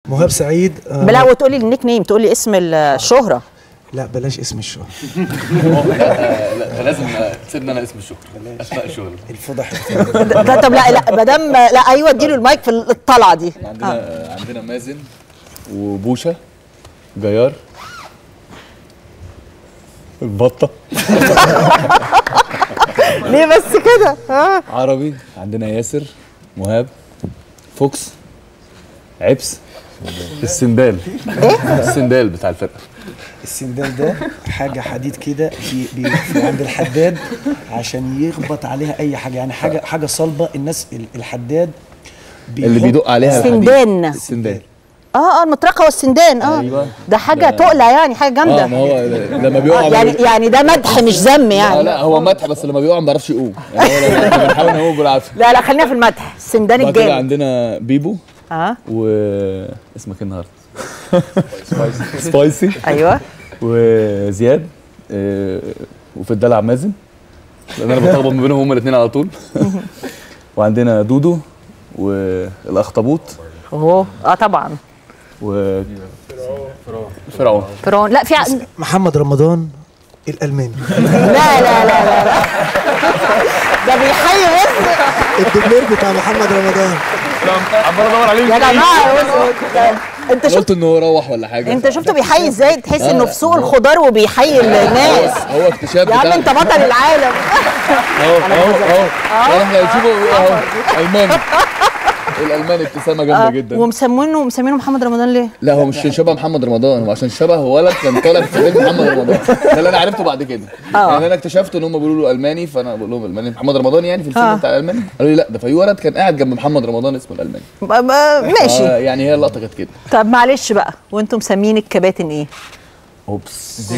مهاب سعيد آه، لا وتقولي النيك نيم تقولي اسم الشهره لا بلاش اسم الشهرة لا لازم تسيبنا انا اسم الشهر اسماء الشهر الفضح ده طب لا لا ما دام لا ايوه اديله المايك في الطلعه دي عندنا عندنا مازن وبوشة جيار البطة ليه بس كده ها عربي عندنا ياسر مهاب فوكس عبس السندال السندال بتاع الفرقة السندال ده حاجة حديد كده بي بي في عند الحداد عشان يخبط عليها أي حاجة يعني حاجة حاجة صلبة الناس ال- الحداد اللي بيحط- بيدق عليها الحديد. سندان. السندال اه اه المطرقه والسندان اه أيوة. ده حاجه تقلع يعني حاجه اه جامده ما هو لما بيقع آه يعني يعني ده مدح مش ذم لا, يعني لا هو مدح بس لما بيقع ما بيعرفش يقوم يعني هو لما إحنا بنحاول نقوم بالعافيه لا لا خلينا في المدح السندان بعد كده الجامد عندنا بيبو اه و اسمك ايه النهارده؟ سبايسي ايوه وزياد آه، وفي الدلع مازن لان انا بتلخبط ما بينهم هما الاثنين على طول وعندنا دودو والاخطبوط اوه اه طبعا و فرعون فرعون لا في ع... محمد رمضان الألماني لا لا لا لا لا ده بيحيي بص الدبلير بتاع محمد رمضان عمال ادور عليه يا جماعه بص ده- انت أنا شفت قلت ان هو روح ولا حاجه انت شفته بيحيي ازاي تحس لا، انه لا، في سوق هو- الخضار وبيحيي الناس هو اكتشاف يا عم بتاع انت بطل العالم اهو اهو اهو احنا هنشوفه اهو الماني الالماني ابتسامه جامده جدا ومسمينه مسمينه محمد رمضان ليه؟ لا هو مش شبه محمد رمضان هو عشان شبه ولد كان طالع في فيلم محمد رمضان ده اللي انا عرفته بعد كده آه. يعني انا اكتشفت ان هم بيقولوا له الماني فانا بقول لهم الماني محمد رمضان يعني في الفيلم آه. بتاع الالماني قالوا لي لا ده في ولد كان قاعد جنب محمد رمضان اسمه الالماني ب- ب- ماشي آه يعني هي اللقطه كانت كده طب معلش بقى وانتم مسمين الكباتن ايه؟ اوبس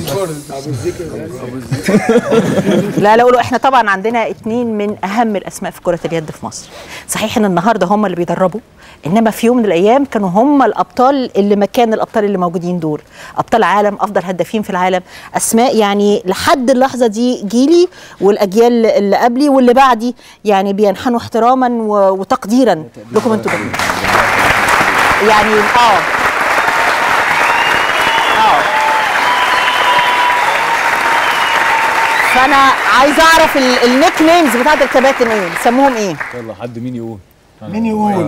لا لا قولوا احنا طبعا عندنا اتنين من اهم الاسماء في كره اليد في مصر صحيح ان النهارده هم اللي بيدربوا انما في يوم من الايام كانوا هم الابطال اللي مكان الابطال اللي موجودين دول ابطال عالم افضل هدافين في العالم اسماء يعني لحد اللحظه دي جيلي والاجيال اللي قبلي واللي بعدي يعني بينحنوا احتراما و- وتقديرا لكم انتوا جميعا يعني اه اه فانا عايزه اعرف ال- النيك نيمز بتاعت الكباتن ايه بيسموهم ايه يلا حد مين يقول مين يقول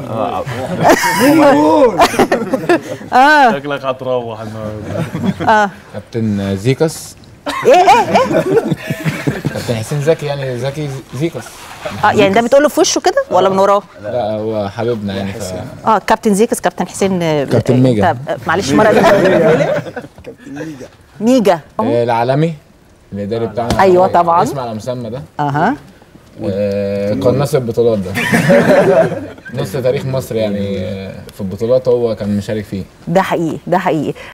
شكلك هتروح النهارده كابتن زيكس ايه ايه ايه كابتن حسين زكي يعني زكي زيكس اه يعني ده بتقول له في وشه كده ولا من وراه لا هو حبيبنا يعني ف... اه كابتن زيكس كابتن حسين آه، كابتن آه، ميجا. طب، آه، معلش مره ميجا أهو. آه، العالمي الاداري بتاعنا أيوة طبعاً. اسم على مسمى ده اها آه، قناص البطولات ده نص تاريخ مصر يعني آه، في البطولات هو كان مشارك فيه ده حقيقي ده حقيقي